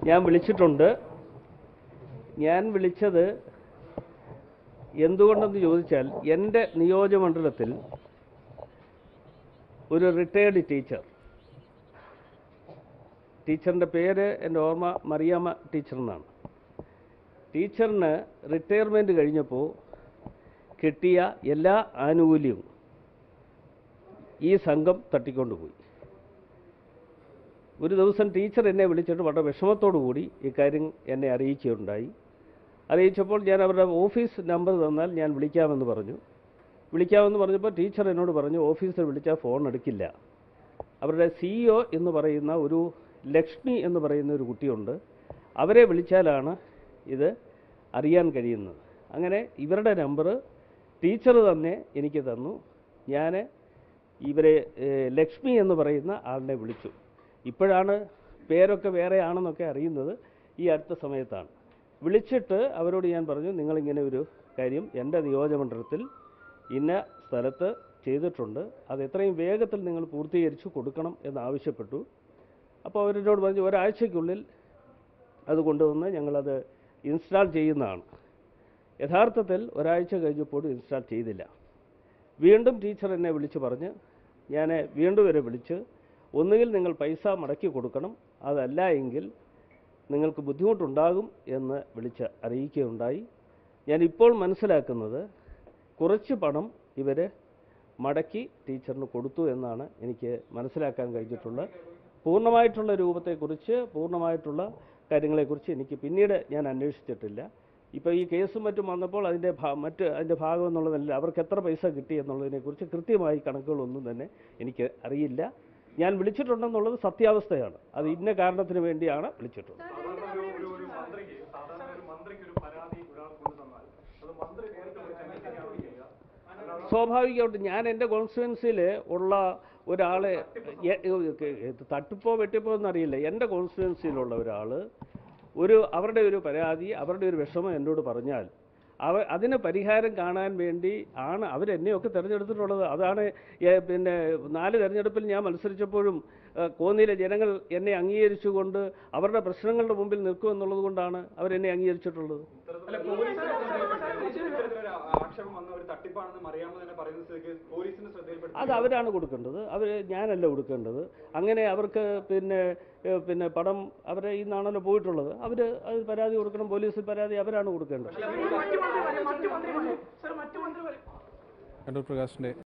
ഞാൻ വിളിച്ചിട്ടുണ്ട് ഞാൻ വിളിച്ചത് എന്തുകൊണ്ടെന്ന് ചോദിച്ചാൽ എൻ്റെ നിയോജകമണ്ഡലത്തിൽ ഒരു റിട്ടയേർഡ് ടീച്ചർ ടീച്ചറിൻ്റെ പേര് എൻ്റെ ഓർമ്മ മറിയാമ്മ ടീച്ചർ എന്നാണ് ടീച്ചറിന് റിട്ടയർമെൻറ്റ് കഴിഞ്ഞപ്പോൾ കിട്ടിയ എല്ലാ ആനുകൂല്യവും ഈ സംഘം തട്ടിക്കൊണ്ടുപോയി ഒരു ദിവസം ടീച്ചർ എന്നെ വിളിച്ചിട്ട് വളരെ വിഷമത്തോടു കൂടി ഇക്കാര്യം എന്നെ അറിയിക്കുകയുണ്ടായി അറിയിച്ചപ്പോൾ ഞാൻ അവരുടെ ഓഫീസ് നമ്പർ തന്നാൽ ഞാൻ വിളിക്കാമെന്ന് പറഞ്ഞു വിളിക്കാമെന്ന് പറഞ്ഞപ്പോൾ ടീച്ചർ എന്നോട് പറഞ്ഞു ഓഫീസിൽ വിളിച്ചാൽ ഫോൺ എടുക്കില്ല അവരുടെ സിഇഒ എന്ന് പറയുന്ന ഒരു ലക്ഷ്മി എന്ന് പറയുന്ന ഒരു കുട്ടിയുണ്ട് അവരെ വിളിച്ചാലാണ് ഇത് അറിയാൻ കഴിയുന്നത് അങ്ങനെ ഇവരുടെ നമ്പർ ടീച്ചർ തന്നെ എനിക്ക് തന്നു ഞാൻ ഇവരെ ഏഹ്, ലക്ഷ്മി എന്ന് പറയുന്ന ആളിനെ വിളിച്ചു ഇപ്പോഴാണ് പേരൊക്കെ വേറെ ആണെന്നൊക്കെ അറിയുന്നത് ഈ അടുത്ത സമയത്താണ് വിളിച്ചിട്ട് അവരോട് ഞാൻ പറഞ്ഞു നിങ്ങളിങ്ങനെ ഒരു കാര്യം എൻ്റെ നിയോജകമണ്ഡലത്തിൽ ഇന്ന സ്ഥലത്ത് ചെയ്തിട്ടുണ്ട് അത് എത്രയും വേഗത്തിൽ നിങ്ങൾ പൂർത്തീകരിച്ച് കൊടുക്കണം എന്നാവശ്യപ്പെട്ടു അപ്പോൾ അവരെന്നോട് പറഞ്ഞു ഒരാഴ്ചയ്ക്കുള്ളിൽ അത് കൊണ്ടുവന്ന് ഞങ്ങളത് ഇൻസ്റ്റാൾ ചെയ്യുന്നതാണ് യഥാർത്ഥത്തിൽ ഒരാഴ്ച കഴിഞ്ഞപ്പോൾ ഇൻസ്റ്റാൾ ചെയ്തില്ല വീണ്ടും ടീച്ചർ എന്നെ വിളിച്ച് പറഞ്ഞ് ഞാൻ വീണ്ടും വരെ വിളിച്ച് ഒന്നുകിൽ നിങ്ങൾ പൈസ മടക്കി കൊടുക്കണം അതല്ല എങ്കിൽ നിങ്ങൾക്ക് ബുദ്ധിമുട്ടുണ്ടാകും എന്ന് വിളിച്ച് അറിയിക്കുകയുണ്ടായി ഞാൻ ഇപ്പോൾ മനസ്സിലാക്കുന്നത് കുറച്ച് പണം ഇവർ മടക്കി ടീച്ചറിന് കൊടുത്തു എന്നാണ് എനിക്ക് മനസ്സിലാക്കാൻ കഴിഞ്ഞിട്ടുള്ളത് പൂർണ്ണമായിട്ടുള്ള രൂപത്തെക്കുറിച്ച് പൂർണ്ണമായിട്ടുള്ള കാര്യങ്ങളെക്കുറിച്ച് എനിക്ക് പിന്നീട് ഞാൻ അന്വേഷിച്ചിട്ടില്ല ഇപ്പോൾ ഈ കേസും മറ്റും വന്നപ്പോൾ അതിൻ്റെ ഭാ മറ്റ് അതിൻ്റെ ഭാഗം എന്നുള്ളതല്ല അവർക്ക് എത്ര പൈസ കിട്ടി എന്നുള്ളതിനെക്കുറിച്ച് കൃത്യമായി കണക്കുകളൊന്നും തന്നെ എനിക്ക് അറിയില്ല ഞാൻ വിളിച്ചിട്ടുണ്ടെന്നുള്ളത് സത്യാവസ്ഥയാണ് അത് ഇന്ന കാരണത്തിന് വേണ്ടിയാണ് വിളിച്ചിട്ടുള്ളത് സാധാരണ ഒരു ഒരു ഒരു മന്ത്രിക്ക് സാധാരണ ഒരു മന്ത്രിക്ക് ഒരു പരാതി ഒരാൾ കൊണ്ടു തന്നാൽ അത് മന്ത്രി നേരിട്ട് വിളിച്ച് അന്വേഷിക്കുകയാണ് ചെയ്യുക അല്ലാതെ സ്വാഭാവികമായിട്ടും ഞാൻ എൻ്റെ കോൺസ്റ്റിറ്റ്യുവൻസിയിൽ ഉള്ള ഒരാളെ എ- എ- തട്ടിപ്പോ വെട്ടിപ്പോ എന്നറിയില്ല എൻ്റെ കോൺസ്റ്റിറ്റ്യുവൻസിയിലുള്ള ഒരാൾ ഒരു അവരുടെ ഒരു പരാതി അവരുടെ ഒരു വിഷമം എന്നോട് പറഞ്ഞാൽ അവ അതിന് പരിഹാരം കാണാൻ വേണ്ടി ആണ് അവരെന്നെയൊക്കെ തിരഞ്ഞെടുത്തിട്ടുള്ളത് അതാണ് ഏ- പിന്നെ നാല് തിരഞ്ഞെടുപ്പിൽ ഞാൻ മത്സരിച്ചപ്പോഴും ഏ, കോന്നിയിലെ ജനങ്ങൾ എന്നെ അംഗീകരിച്ചുകൊണ്ട് അവരുടെ പ്രശ്നങ്ങളുടെ മുമ്പിൽ നിൽക്കുമെന്നുള്ളത് കൊണ്ടാണ് അവരെന്നെ അംഗീകരിച്ചിട്ടുള്ളത് അല്ല പോലീസിന്റെ ശ്രദ്ധയിൽപ്പെട്ട് ഇത്തരത്തിലൊരു ആക്ഷേപം വന്ന ഒരു തട്ടിപ്പാണെന്ന് അറിയാമെന്ന് തന്നെ പറയുന്ന സ്ഥിതിക്ക് പോലീസിന്റെ ശ്രദ്ധയിൽപ്പെട്ട് അത് അവരാണ് കൊടുക്കേണ്ടത് അവർ ഞാനല്ല കൊടുക്കേണ്ടത് അങ്ങനെ അവർക്ക് പിന്നെ ഏഹ് പിന്നെ പണം അവരെ ഈ നാണല്ലോ പോയിട്ടുള്ളത് അവർ അത് പരാതി കൊടുക്കണം പോലീസിൽ പരാതി അവരാണ് കൊടുക്കേണ്ടത് മറ്റു മന്ത്രി പറയും മറ്റു മന്ത്രി പറയും സർ മറ്റു മന്ത്രി പറയും കണ്ണൂർ പ്രകാശിൻ്റെ